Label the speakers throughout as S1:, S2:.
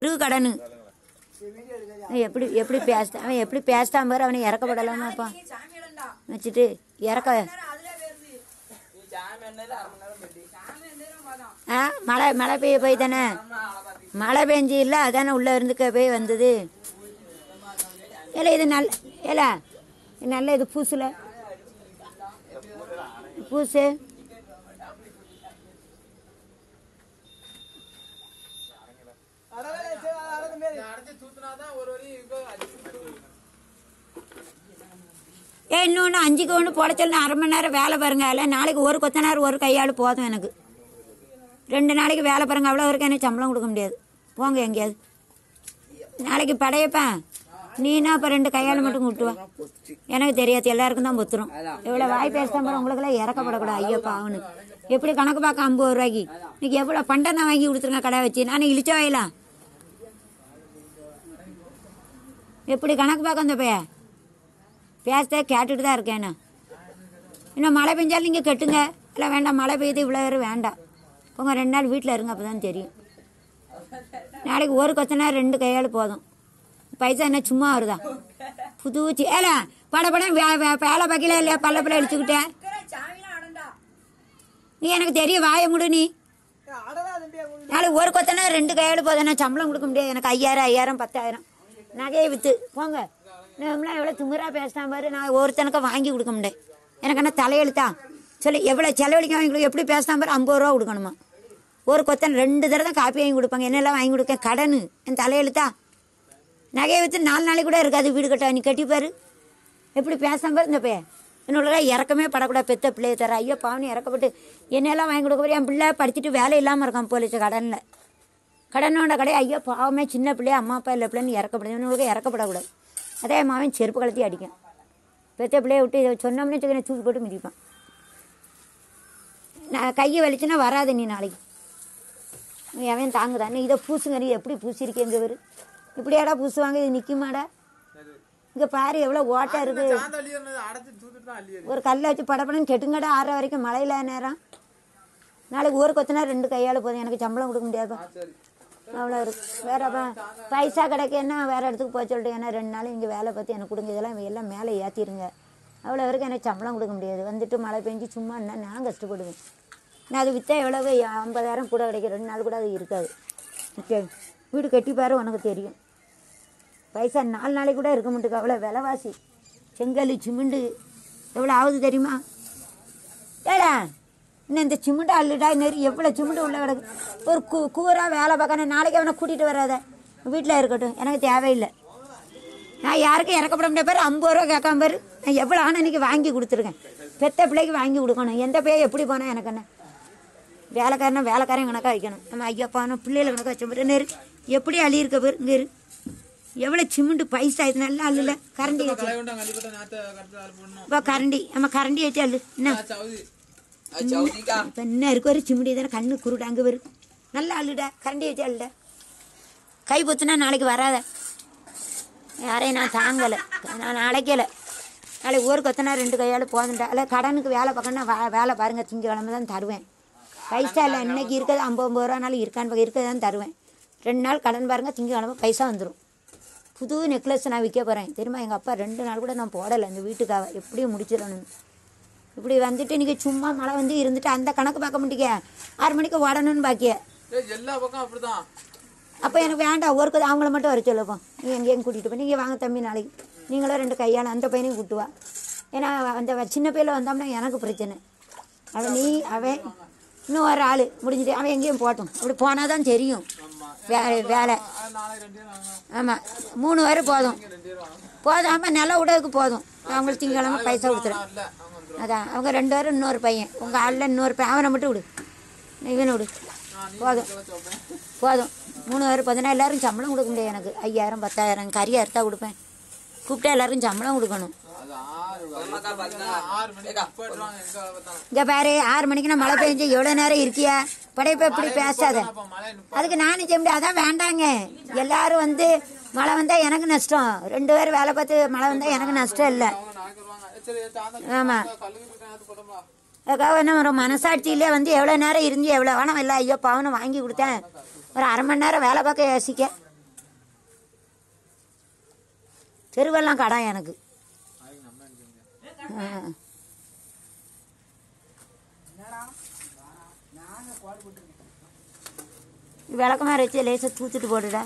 S1: இருக்கு கடனு அவன் எப்படி எப்படி பேசுதான் அவன் எப்படி பேசுதான் பாரு அவனை இறக்கப்படலாமாப்பா வச்சுட்டு இறக்க ஆ மழை மழை பெய்ய போய் தானே மழை பெஞ்சு இல்லை அதானே உள்ளே இருந்துக்க போய் வந்தது ஏல இது நல்ல ஏல இது நல்ல இது பூசுல பூசு ஏ இன்னொன்று அஞ்சுக்கு ஒன்று போட சொல்லி அரை மணி நேரம் வேலை பாருங்க இல்லை நாளைக்கு ஒரு கொத்தனார் ஒரு கையாள் போதும் எனக்கு ரெண்டு நாளைக்கு வேலை பாருங்க அவ்வளோ வரைக்கும் எனக்கு சம்பளம் கொடுக்க முடியாது போங்க எங்கேயாவது நாளைக்கு படையப்பேன் நீனா இப்போ ரெண்டு கையால் மட்டும் கூட்டுவா எனக்கு தெரியாது எல்லாருக்கும் தான் பொத்துரும் இவ்வளோ வாய் பேசுதான் பாரு உங்களுக்கெல்லாம் இறக்கப்படக்கூடாது ஐயப்பா அவனு எப்படி கணக்கு பார்க்க ஐம்பது ரூபாய்க்கு இன்னைக்கு எவ்வளோ பண்டம் தான் வாங்கி கொடுத்துருங்க கடை வச்சு நான் இழிச்ச வாயிலாம் எப்படி கணக்கு பார்க்க அந்த பையன் பேச கேட்டுட்டு தான் இருக்கேன் நான் இன்னும் மழை பெஞ்சாலும் நீங்கள் கட்டுங்க இல்லை வேண்டாம் மழை பெய்யுது இவ்வளோ பேர் வேண்டாம் போங்க ரெண்டு நாள் வீட்டில் இருங்க அப்போ தான் தெரியும் நாளைக்கு ஒரு கொத்தனா ரெண்டு கையால் போதும் பைசா என்ன சும்மா வருதா புது சி- ஏல பட படம் வே வே- வேலை பார்க்கல இல்லையா பல்ல பல்ல அடிச்சுக்கிட்டேன் நீ எனக்கு தெரியும் வாய முடு நீ நாளைக்கு ஒரு கொத்தனா ரெண்டு கையால் போதும் நான் சம்பளம் கொடுக்க முடியாது எனக்கு ஐயாயிரம் ஐயாயிரம் பத்தாயிரம் நகையை விற்று போங்க நம்மளாம் எவ்வளோ திமிரா பேசினா பாரு நான் ஒருத்தனுக்கும் வாங்கி கொடுக்க முடியாது எனக்கு என்ன தலையெழுத்தா சொல்லி எவ்வளோ செலவழிக்க வாங்கி கொடுக்க எப்படி பேசினா பாரு ஐம்பது ரூபா கொடுக்கணுமா ஒரு கொத்தன் ரெண்டு தடவை தான் காப்பி வாங்கி கொடுப்பாங்க என்னெல்லாம் வாங்கி கொடுக்க கடன் என் தலையெழுத்தா நகையை விற்று நாலு நாளைக்கு கூட இருக்காது வீடு கட்ட நீ கட்டிப்பாரு எப்படி பேசாம பாரு இந்த பையன் என்னோட இறக்கமே படக்கூடாது பெத்த பிள்ளைய தர ஐயோ பாவனி இறக்கப்பட்டு என்னெல்லாம் வாங்கி கொடுக்க போறியா? என் பிள்ளை படிச்சுட்டு வேலை இல்லாமல் இருக்கான் போலீஸ் கடனில் கடனோட கடை ஐயோ பாவமே சின்ன பிள்ளைய அம்மா அப்பா இல்லை பிள்ளைன்னு இறக்கப்படுது இவனுக்கு இறக்கப்படக்கூடாது அதே மாவன் செருப்பு கலத்தி அடிக்கும் பெத்த பிள்ளைய விட்டு இதை சொன்னோம்னு வச்சுக்கோ, தூக்கி போட்டு மிதிப்பான் நான் கையை வலிச்சுன்னா வராது நீ நாளைக்கு நீ அவன் தாங்குதான் நீ இதை பூசுங்க நீ எப்படி பூசிருக்கீங்க இவர் இப்படியாடா பூசுவாங்க இது நிற்குமாடா இங்கே பாரு எவ்வளோ ஓட்டை இருக்குது
S2: சாந்த அள்ளி இருந்தது அடைச்சு தூத்துட்டு தான் அள்ளி
S1: ஒரு கல்லை வச்சு படப்படன்னு கெட்டுங்கடா ஆற வரைக்கும் மழையில நேரம் நாளைக்கு ஊர் கொத்தினா ரெண்டு கையால் போதும் எனக்கு சம்பளம் கொடுக்க முடியாதுப்பா
S2: சரி
S1: அவ்வளோ இருக்கு வேற அப்ப பைசா கிடைக்குன்னா வேற இடத்துக்கு போக சொல்லிட்டு ஏன்னா ரெண்டு நாள் இங்கே வேலை பார்த்து எனக்கு கொடுங்க இதெல்லாம் எல்லாம் மேலே ஏற்றிருங்க அவ்வளோ வரைக்கும் எனக்கு சம்பளம் கொடுக்க முடியாது வந்துட்டு மழை பெஞ்சு சும்மா என்ன நான் கஷ்டப்படுவேன் நான் அது விற்றா எவ்வளவு ஐம்பதாயிரம் கூட கிடைக்கும் ரெண்டு நாள் கூட அது இருக்காது ஓகே வீடு கட்டி பாரு உனக்கு தெரியும் பைசா நாலு நாளைக்கு கூட இருக்க மாட்டேங்க அவ்வளோ விலைவாசி செங்கல் சிமெண்டு எவ்வளோ ஆகுது தெரியுமா ஏடா இன்னும் இந்த சிமெண்ட் அள்ளுடா நெறி எவ்வளோ சிமெண்ட் உள்ள கிடக்கு ஒரு கு கூரா வேலை பார்க்கணும் நாளைக்கு அவனை கூட்டிகிட்டு வராத வீட்டில் இருக்கட்டும் எனக்கு தேவையில்லை நான் யாருக்கும் இறக்கப்பட முடியாது பாரு ஐம்பது ரூபா கேட்காம பாரு நான் எவ்வளோ ஆனால் இன்னைக்கு வாங்கி கொடுத்துருக்கேன் பெத்த பிள்ளைக்கு வாங்கி கொடுக்கணும் எந்த பையன் எப்படி போனால் எனக்கு என்ன வேலைக்காரனா வேலைக்காரன் கணக்காக வைக்கணும் நம்ம ஐயப்பான பிள்ளைகளை கணக்காக வச்ச பாரு நெரு எப்படி அழியிருக்க பாரு நெரு எவ்வளோ சிமெண்ட் பைசா இது நல்லா அள்ளுல கரண்டி வச்சு
S2: களை கொண்டு கண்டிப்பா நாத்த கரெக்டா ஆள் போடணும்
S1: இப்போ கரண்டி நம்ம கரண்டி வச்சு அள்ளு என்ன
S2: சவுதி
S1: இப்போ என்ன இருக்கு ஒரு சிமிடி தானே கண்ணு குருடா அங்கே வரும் நல்லா அள்ளுடா கரண்டி வச்சு அள்ளுடா கை பொத்துனா நாளைக்கு வராத யாரையும் நான் தாங்கலை நான் அழைக்கலை நாளைக்கு ஒரு கொத்தனா ரெண்டு கையால் போதுண்டா இல்லை கடனுக்கு வேலை பார்க்கணும்னா வே- வேலை பாருங்க திங்கக்கிழமை தான் தருவேன் பைசா இல்லை இன்னைக்கு இருக்கிறது ஐம்பது ஐம்பது ரூபானாலும் இருக்கான்னு இருக்கிறது தான் தருவேன் ரெண்டு நாள் கடன் பாருங்க திங்கக்கிழமை பைசா வந்துடும் புது நெக்லஸ் நான் விற்க போகிறேன் தெரியுமா எங்கள் அப்பா ரெண்டு நாள் கூட நான் போடலை இந்த வீட்டுக்காக எப்படியும் முடிச்சிடணும் இப்படி வந்துட்டு நீங்கள் சும்மா மழை வந்து இருந்துட்டு அந்த கணக்கு பார்க்க மாட்டீங்க ஆறு மணிக்கு ஓடணும்னு பாக்கிய
S2: ஏய், எல்லா பக்கம் அப்படிதான்
S1: அப்போ எனக்கு வேண்டாம் ஒரு கதை அவங்கள மட்டும் வர சொல்லுப்போம் நீ எங்கேயும் கூட்டிகிட்டு போய் நீங்கள் வாங்க தம்பி நாளைக்கு நீங்களும் ரெண்டு கையால் அந்த பையனையும் கூட்டு வா ஏன்னா அந்த சின்ன பையில வந்தோம்னா எனக்கு பிரச்சனை அவன் நீ அவன் இன்னும் ஒரு ஆள் முடிஞ்சுட்டு அவன் எங்கேயும் போட்டும் அப்படி போனால் தான் தெரியும் வே வேலை
S2: ஆ, நாளைக்கு ரெண்டு பேரும் வாங்கணும்
S1: ஆமாம் மூணு பேர் போதும்
S2: ரெண்டு பேரும் வாங்கணும்
S1: போதும் ஆமாம் நில உடவுக்கு போதும் நான் உங்களுக்கு திங்கக்கிழமை பைசா கொடுத்துறேன்
S2: இல்ல அவங்க வந்துரும்
S1: அதான் அவங்க ரெண்டு பேரும் இன்னொரு பையன் உங்கள் ஆளில் இன்னொரு பையன் அவனை மட்டும் விடு இவனை விடு போதும் போதும் மூணு பேர் பதினா எல்லாரும் சம்பளம் கொடுக்க முடியாது எனக்கு ஐயாயிரம் பத்தாயிரம் கறி அறுத்தா கொடுப்பேன் கூப்பிட்டா எல்லாரும் சம்பளம் கொடுக்கணும்
S2: அது ஆறு ஆறு மணிக்கு போயிடுவாங்க எங்க வேலை பார்த்தாலும்
S1: இங்கே பாரு ஆறு மணிக்கு நான் மழை பெஞ்சு எவ்வளோ நேரம் இருக்கியா படைப்ப இப்படி பேசாத
S2: அப்ப மழை நிப்பா
S1: அதுக்கு நானும் செய்ய முடியாது அதான் வேண்டாங்க எல்லாரும் வந்து மழை வந்தால் எனக்கு நஷ்டம் ரெண்டு பேரும் வேலை பார்த்து மழை வந்தால் எனக்கு நஷ்டம் இல்லை
S2: அவங்க நாளைக்கு வருவாங்க ஏய், சரி சாந்த
S1: ஆமாம்
S2: கல்லுக்கு நேரத்து போட்டோம்ல
S1: அதுக்காக என்ன ஒரு மனசாட்சியிலே வந்து எவ்வளோ நேரம் இருந்து எவ்வளோ வேணாம் இல்லை ஐயோ பவனை வாங்கி கொடுத்தேன் ஒரு அரை மணி நேரம் வேலை பார்க்க யோசிக்க தெருவெல்லாம் கடன் எனக்கு ஆ. விளக்கமாக வச்சு லேசாக தூத்துட்டு போடுடா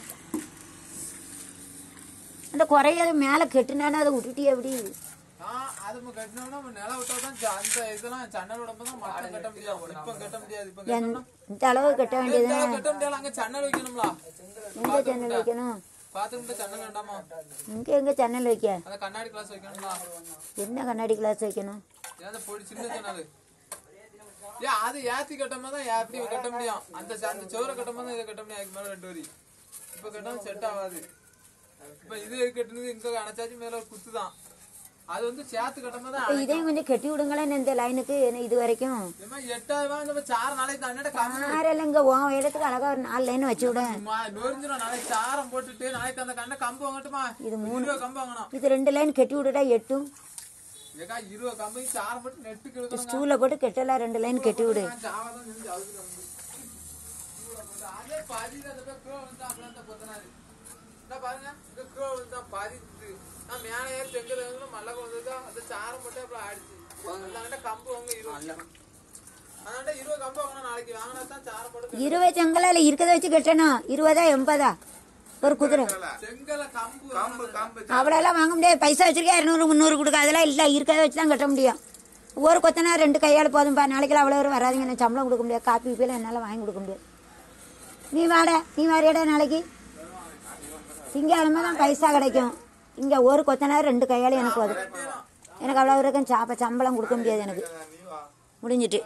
S1: அந்த குறையாத மேலே கெட்டுனானே அதை விட்டுட்டு எப்படி
S3: ஆ, அது நம்ம கட்டினோம்னா நம்ம நிலம் விட்டாதான் ஜ- அந்த இதெல்லாம் சன்னல் விடும்போது தான் மட்டம் கட்ட முடியாது இப்ப கட்ட முடியாது இப்ப
S1: என்
S3: கட்டணும்னா
S1: இந்த அளவு கட்ட வேண்டியது
S3: இந்த அளவு கட்ட முடியாது அங்க சன்னல் வைக்கணும்ல
S1: எங்கே ஜன்னல் வைக்கணும்
S3: பாத்ரூம்ல சன்னல் வேண்டாமா
S1: இங்கே எங்கே ஜன்னல் வைக்க
S3: அந்த கண்ணாடி கிளாஸ் வைக்கணும்ல
S1: என்ன கண்ணாடி கிளாஸ் வைக்கணும்
S3: ஏன் அந்த பொடி சின்ன ஜன்னல் ஏன் அது ஏத்தி கட்டமா தான் ஏத்தி கட்ட முடியும் அந்த ச- அந்த சோரை கட்டமா தான் இதை கட்ட முடியும் அதுக்கு மேல ரெண்டு வரி இப்ப கட்டணும் செட் ஆகாது இப்ப இது கட்டினது இங்க அணைச்சாச்சு மேல ஒரு குத்து தான் அது வந்து சேர்த்து கட்டமா தான்
S1: இப்போ இதையும் கொஞ்சம் கட்டி விடுங்களேன் இந்த லைனுக்கு என்ன இது வரைக்கும்
S3: இனிமே எட்டாயிரம் ரூபாய் நம்ம சார நாளைக்கு தண்ணிட்ட காசு
S1: ஆறெல்லாம் இங்கே உன் இடத்துக்கு அழகாக ஒரு நாலு லைன் வச்சு விட
S3: நொறிஞ்சிடும் நாளைக்கு சாரம் போட்டுட்டு நாளைக்கு அந்த கண்ணை கம்பு வாங்கட்டுமா
S1: இது
S3: மூணு ரூபா கம்பு வாங்கணும்
S1: இது ரெண்டு லைன் கட்டி விடுடா எட்டும்
S3: ஏக்கா இருபது கம்பு சாரம் போட்டு நெட்டுக்கு எடுக்கணும்
S1: ஸ்டூலில் போட்டு கெட்டலாம் ரெண்டு லைன் கட்டி விடு
S3: சாவதான் செஞ்சு அவுத்து கம்பு. அதே பாதி தான் அந்த பேர் crow வந்து அப்படிலாம் தான் கொத்துனாரு. இந்தா பாருங்க இந்த crow வந்து தான் பாதி இது. நான் மேலே ஏறி செங்கல் ஏறி மல்ல கொண்டது அந்த சாரம் போட்டு அப்புறம் ஆயிடுச்சு அந்தாண்ட கம்பு வாங்க இருபது அதாண்ட இருபது கம்பு வாங்கணும் நாளைக்கு வாங்கினா தான் சாரம் போட்டு
S1: இருபது செங்கலில் இருக்கிறத வச்சு கட்டணும் இருபதா எண்பதா ஒரு குதிரை
S3: செங்கல கம்பு கம்பு கம்பு
S1: அவ்வளோலாம் வாங்க முடியாது பைசா வச்சிருக்கா இரநூறு முந்நூறு கொடுக்க அதெல்லாம் இல்லை இருக்கிறத வச்சு தான் கட்ட முடியும் ஒரு கொத்தனா ரெண்டு கையால் போதும்பா நாளைக்கெல்லாம் அவ்வளோ வரும் வராதுங்க எனக்கு சம்பளம் கொடுக்க முடியாது காப்பி கீழே என்னால் வாங்கி கொடுக்க முடியாது நீ வாட நீ வாரியடா நாளைக்கு திங்கக்கிழமை தான் பைசா கிடைக்கும் இங்கே ஒரு கொத்தனார் ரெண்டு கையால் எனக்கு போதும் எனக்கு அவ்வளோ வரைக்கும் சாப்ப சம்பளம் கொடுக்க முடியாது எனக்கு முடிஞ்சிட்டு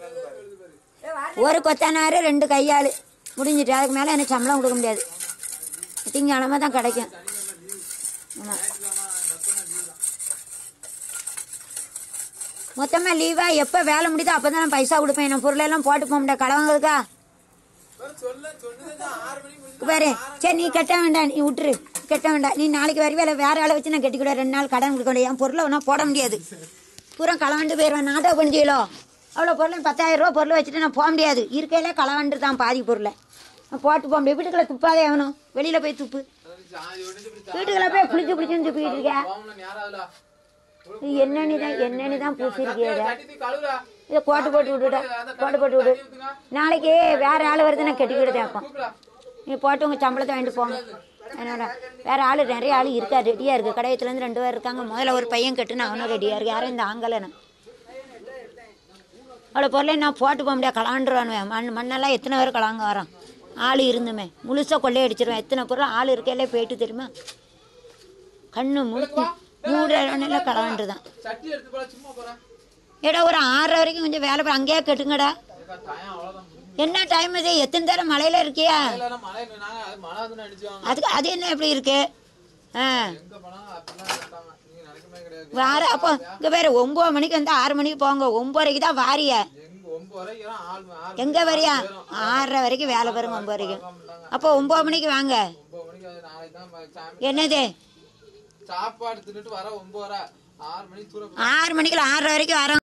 S1: ஒரு கொத்தனார் ரெண்டு கையாள் முடிஞ்சிட்டு அதுக்கு மேலே எனக்கு சம்பளம் கொடுக்க முடியாது திங்கக்கிழமை தான் கிடைக்கும் ஆமாம் மொத்தமாக லீவா எப்போ வேலை முடியுதோ அப்போ தான் நான் பைசா கொடுப்பேன் என் பொருளெல்லாம் போட்டு போக முடியாது கடவுங்களுக்கா
S3: சொல்ல சொன்னது ஆறு மணிக்கு முடிஞ்சு
S1: பாரு சரி நீ கட்ட வேண்டாம் நீ விட்டுரு கட்ட வேண்டாம் நீ நாளைக்கு வருவே இல்லை வேற ஆளை வச்சு நான் கட்டிக்கூட ரெண்டு நாள் கடன் கொடுக்க முடியாது என் பொருளை ஒன்றா போட முடியாது பூரா களவண்டு போயிடுவேன் நாட்டோ பண்ணிச்சிலோ அவ்வளோ பொருள் பத்தாயிரம் ரூபா பொருள் வச்சுட்டு நான் போக முடியாது இருக்கையில களவண்டு தான் பாதி பொருளை நான் போட்டு போக முடியாது வீட்டுக்குள்ள துப்பாதே ஆகணும் வெளியில் போய் துப்பு
S3: சாதி ஒடிஞ்சு இப்படி
S1: வீட்டுக்குள்ள போய் குளிச்சு குளிச்சுன்னு துப்பிக்கிட்டு இருக்க
S3: போகணும்ல நேரம் ஆகுதா
S1: நீ என்னன்னு தான் என்னன்னு தான் பூசிருக்கியா
S3: தட்டி கழுவுடா
S1: இதை கோட்டு போட்டு விட்டுடா கோட்டு போட்டு விடு நாளைக்கு வேற ஆள் வருது நான் கட்டிக்கிட்டு தேப்போம்
S3: தூக்குடா
S1: நீ போட்டு உங்கள் சம்பளத்தை வாங்கிட்டு போங்க என்னோட வேற ஆள் நிறைய ஆள் இருக்கா ரெடியாக இருக்குது கடையத்துலேருந்து ரெண்டு பேர் இருக்காங்க முதல்ல ஒரு பையன் கட்டுன்னு அவனும் ரெடியாக இருக்கு யாரும் இந்த ஆங்கலன்னு அவ்வளோ பொருளை நான் போட்டு போக முடியாது கலாண்டுருவானுவேன் மண் மண்ணெல்லாம் எத்தனை பேர் கலாங்க வரான் ஆள் இருந்துமே முழுசாக கொள்ளையடிச்சிருவேன் எத்தனை பொருள் ஆள் இருக்கையிலே போயிட்டு தெரியுமா கண்ணு முழுக்க மூடல கலாண்டு தான்
S3: சட்டி எடுத்து போல சும்மா போறேன்
S1: ஏடா ஒரு ஆறரை வரைக்கும் கொஞ்சம் வேலை பா- அங்கேயே கட்டுங்கடா
S3: டயம் அவ்வளவுதான்
S1: என்ன டைம் இது எத்தனை தரம் மழையில இருக்கியா
S3: இல்லைன்னா மழை நாங்க அது மழை வந்து அடிச்சுவாங்க
S1: அதுக்கு அது என்ன எப்படி இருக்கு ஆ
S3: எங்க போனாலும் அப்படிலாம் கட்டாங்க நீங்க நினைக்கவே கிடையாது
S1: வார அப்போ இங்கே வேறு ஒம்பது மணிக்கு வந்து ஆறு மணிக்கு போங்க ஒம்பதரைக்கு தான் வாரிய
S3: எங்க ஒன்பது வரைக்கும் ஆள் ஆள்
S1: எங்கே வரியா ஆறரை வரைக்கும் வேலை பாருங்க ஒம்பது வரைக்கும் அப்போ ஒம்பது மணிக்கு வாங்க
S3: ஒன்பது மணிக்கு அது நாளைக்கு தான் சாமி
S1: என்னது
S3: சாப்பாடு தின்னுட்டு வர ஒன்பது வர ஆறு மணிக்கு தூரம்
S1: ஆறு மணிக்கு ஆறரை வரைக்கும் வரோம்